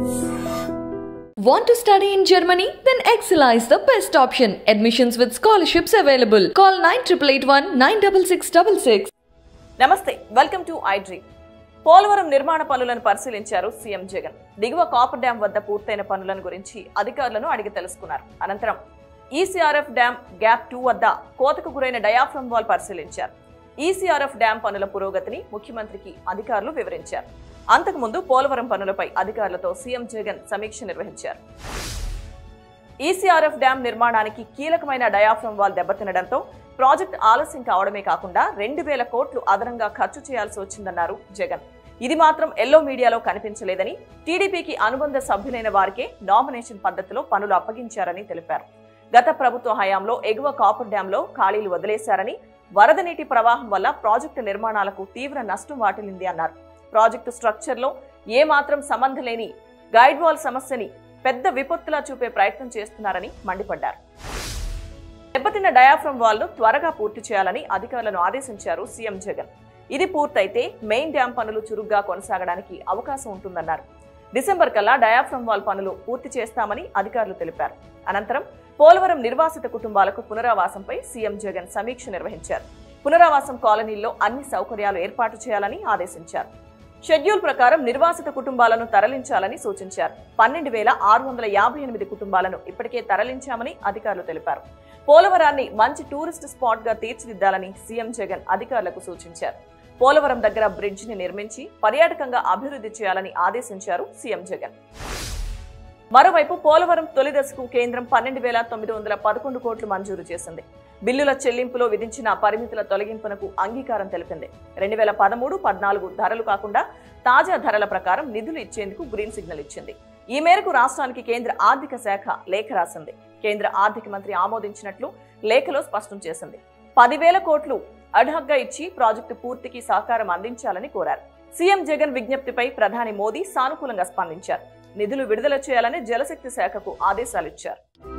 Want to study in Germany? Then Excella is the best option. Admissions with scholarships available. Call 9881 96666. నమస్తే welcome to I dream Polavaram నిర్మాణ పనులను పరిశీలించారు CM Jagan దిగువ copper dam వద్ద పూర్తయిన పనులను గురించి అధికారులను అడిగి తెలుసుకున్నారు అనంతరం ఈసీఆర్ఎఫ్ డ్యాం గ్యాప్ టూ వద్ద కోతకు గురైన డయాఫ్రమ్ వాల్ పరిశీలించారు ఈసీఆర్ఎఫ్ డ్యాం పనుల పురోగతిని ముఖ్యమంత్రికి అధికారులు వివరించారు అంతకుముందు పోలవరం పనులపై అధికారులతో సీఎం జగన్ సమీక్ష నిర్వహించారు ఈసీఆర్ఎఫ్ డ్యాం నిర్మాణానికి కీలకమైన డయాఫ్రమ్ వాల్ దెబ్బతినడంతో ప్రాజెక్ట్ ఆలస్యం కావడమే కాకుండా రెండు వేల కోట్లు అదనంగా ఖర్చు చేయాల్సి వచ్చిందన్నారు జగన్ ఇది మాత్రం ఎల్లో మీడియాలో కనిపించలేదని టీడీపీకి అనుబంధ సభ్యులైన వారికే నామినేషన్ పద్ధతిలో పనులు అప్పగించారని తెలిపారు గత ప్రభుత్వ హయాంలో ఎగువ కాపర్ డ్యాంలో ఖాళీలు వదిలేశారని వరద నీటి ప్రవాహం వల్ల ప్రాజెక్టు నిర్మాణాలకు తీవ్ర నష్టం వాటిల్లింది అన్నారు ప్రాజెక్టు స్ట్రక్చర్లో ఏ మాత్రం సంబంధం లేని గైడ్ వాల్ సమస్యని పెద్ద విపత్తులా చూపే ప్రయత్నం చేస్తున్నారని మండిపడ్డారు దెబ్బతిన్న డయాఫ్రమ్ వాల్ ను త్వరగా పూర్తి చేయాలని అధికారులను ఆదేశించారు సీఎం జగన్ ఇది పూర్తయితే మెయిన్ డ్యాం పనులు చురుగ్గా కొనసాగడానికి అవకాశం ఉంటుందన్నారు డిసెంబర్ కల్లా డయాఫ్రమ్ వాల్ పనులు పూర్తి చేస్తామని అధికారులు తెలిపారు అనంతరం పోలవరం నిర్వాసిత కుటుంబాలకు పునరావాసంపై సీఎం జగన్ సమీక్ష నిర్వహించారు పునరావాసం కాలనీల్లో అన్ని సౌకర్యాలు ఏర్పాటు చేయాలని ఆదేశించారు షెడ్యూల్ ప్రకారం నిర్వాసిత కుటుంబాలను తరలించాలని సూచించారు పన్నెండు వేల ఆరు వందల యాభై ఎనిమిది కుటుంబాలను ఇప్పటికే తరలించామని అధికారులు తెలిపారు పోలవరాన్ని మంచి టూరిస్ట్ స్పాట్ గా తీర్చిదిద్దాలని సీఎం జగన్ అధికారులకు సూచించారు పోలవరం దగ్గర బ్రిడ్జ్ ని నిర్మించి పర్యాటకంగా అభివృద్ధి చేయాలని ఆదేశించారు సీఎం జగన్ మరోవైపు పోలవరం తొలి దశకు కేంద్రం పన్నెండు వేల తొమ్మిది వందల పదకొండు కోట్లు మంజూరు చేసింది బిల్లుల చెల్లింపులో విధించిన పరిమితుల తొలగింపునకు అంగీకారం తెలిపింది రెండు వేల పదమూడు పద్నాలుగు ధరలు కాకుండా తాజా ధరల ప్రకారం నిధులు ఇచ్చేందుకు గ్రీన్ సిగ్నల్ ఇచ్చింది ఈ మేరకు రాష్ట్రానికి కేంద్ర ఆర్థిక శాఖ లేఖ రాసింది కేంద్ర ఆర్థిక మంత్రి ఆమోదించినట్లు లేఖలో స్పష్టం చేసింది పదివేల కోట్లు అడ్హక్గా ఇచ్చి ప్రాజెక్టు పూర్తికి సహకారం అందించాలని కోరారు సీఎం జగన్ విజ్ఞప్తిపై ప్రధాని మోదీ సానుకూలంగా స్పందించారు నిధులు విడుదల చేయాలని జలశక్తి శాఖకు ఆదేశాలిచ్చారు